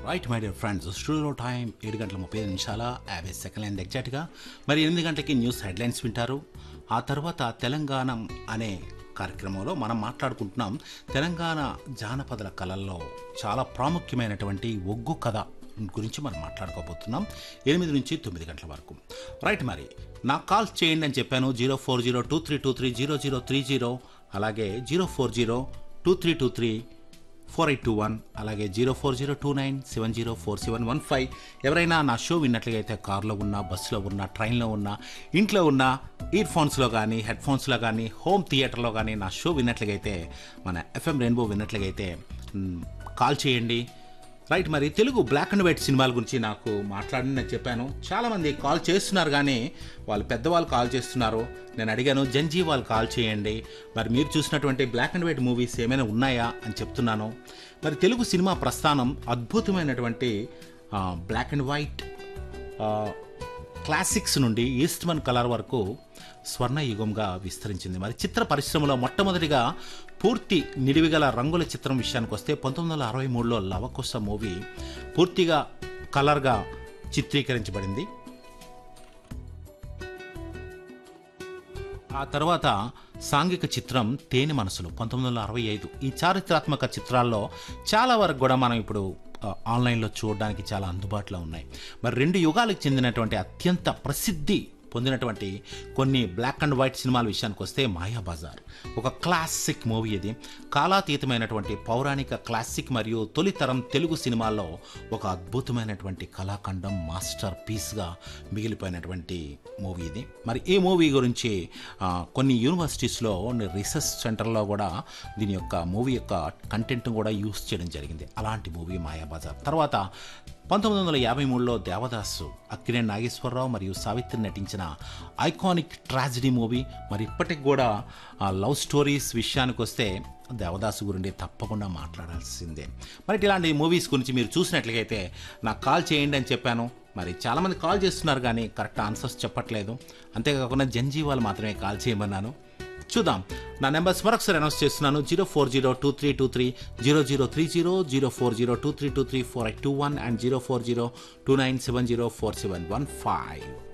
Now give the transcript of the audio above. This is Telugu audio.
right my dear friends studio time ఏడు గంటల ముప్పై ఐదు నిమిషాల యాభై సెకండ్ లైన్ ఎగ్జాక్ట్గా మరి ఎనిమిది గంటలకి న్యూస్ హెడ్లైన్స్ వింటారు ఆ తర్వాత తెలంగాణ అనే కార్యక్రమంలో మనం మాట్లాడుకుంటున్నాం తెలంగాణ జానపదల కళల్లో చాలా ప్రాముఖ్యమైనటువంటి ఒగ్గు కథ గురించి మనం మాట్లాడుకోబోతున్నాం ఎనిమిది నుంచి తొమ్మిది గంటల వరకు రైట్ మరి నాకు కాల్ చేయండి అని చెప్పాను zero four zero two three two three zero zero three zero అలాగే zero four zero two three two three four eight two one అలాగే zero four zero two nine seven zero four seven one five ఎవరైనా నా షో విన్నట్లయితే కార్లో ఉన్నా బస్సులో ఉన్నా ట్రైన్లో ఉన్నా ఇంట్లో ఉన్నా ఇయర్ ఫోన్స్లో కానీ హెడ్ ఫోన్స్లో కానీ హోమ్ థియేటర్లో కానీ నా షో విన్నట్లయితే మన ఎఫ్ఎం రెయిన్బో విన్నట్లయితే మ్, కాల్ చేయండి రైట్ మరి తెలుగు బ్లాక్ అండ్ వైట్ సినిమాల గురించి నాకు మాట్లాడి నేను చెప్పాను చాలామంది కాల్ చేస్తున్నారు కానీ వాళ్ళు పెద్దవాళ్ళు కాల్ చేస్తున్నారు నేను అడిగాను జంజీ వాళ్ళు కాల్ చేయండి మరి మీరు చూసినటువంటి బ్లాక్ అండ్ వైట్ మూవీస్ ఏమైనా ఉన్నాయా అని చెప్తున్నాను మరి తెలుగు సినిమా ప్రస్థానం అద్భుతమైనటువంటి ఆ, బ్లాక్ అండ్ వైట్ ఆ, క్లాసిక్స్ నుండి ఈస్ట్మన్ కలర్ వరకు స్వర్ణయుగంగా విస్తరించింది మరి చిత్ర పరిశ్రమలో మొట్టమొదటిగా పూర్తి నిడివిగల రంగుల చిత్రం విషయానికి వస్తే పంతొమ్మిది వందల అరవై మూడులో లవకుశ మూవీ పూర్తిగా కలర్గా చిత్రీకరించబడింది ఆ తర్వాత సాంఘిక చిత్రం తేనె మనసులు పంతొమ్మిది వందల అరవై ఐదు ఈ చారిత్రాత్మక చిత్రాల్లో చాలా వరకు కూడా మనం ఇప్పుడు ఆ, ఆన్లైన్లో చూడడానికి చాలా అందుబాటులో ఉన్నాయి మరి రెండు యుగాలకు చెందినటువంటి అత్యంత ప్రసిద్ధి పొందినటువంటి కొన్ని బ్లాక్ అండ్ వైట్ సినిమాల విషయానికి వస్తే మాయాబజార్ ఒక క్లాసిక్ మూవీ ఇది కాలాతీతమైనటువంటి పౌరాణిక క్లాసిక్ మరియు తొలితరం తెలుగు సినిమాల్లో ఒక అద్భుతమైనటువంటి కళాఖండం మాస్టర్ పీస్గా మిగిలిపోయినటువంటి మూవీ ఇది మరి ఈ మూవీ గురించి ఆ, కొన్ని యూనివర్సిటీస్లో రీసెర్చ్ సెంటర్లో కూడా దీని యొక్క మూవీ యొక్క కంటెంట్ కూడా యూస్ చేయడం జరిగింది అలాంటి మూవీ మాయాబజార్ తర్వాత పంతొమ్మిది వందల యాభై మూడులో దేవదాసు అక్కినేని నాగేశ్వరరావు మరియు సావిత్రి నటించిన ఐకానిక్ ట్రాజిడీ మూవీ మరి ఇప్పటికి కూడా ఆ లవ్ స్టోరీస్ విషయానికి వస్తే దేవదాసు గురించి తప్పకుండా మాట్లాడాల్సిందే మరి ఇలాంటి మూవీస్ గురించి మీరు చూసినట్లయితే నాకు కాల్ చేయండి అని చెప్పాను మరి చాలామంది కాల్ చేస్తున్నారు కానీ కరెక్ట్ ఆన్సర్స్ చెప్పట్లేదు అంతేకాకుండా జంజీవాలు మాత్రమే కాల్ చేయమన్నాను చూద్దాం నా నెంబర్స్ మరొకసారి అనౌన్స్ చేస్తున్నాను zero four zero two three two three zero zero three zero zero four zero two three two three four eight two one and zero four zero two nine seven zero four seven one five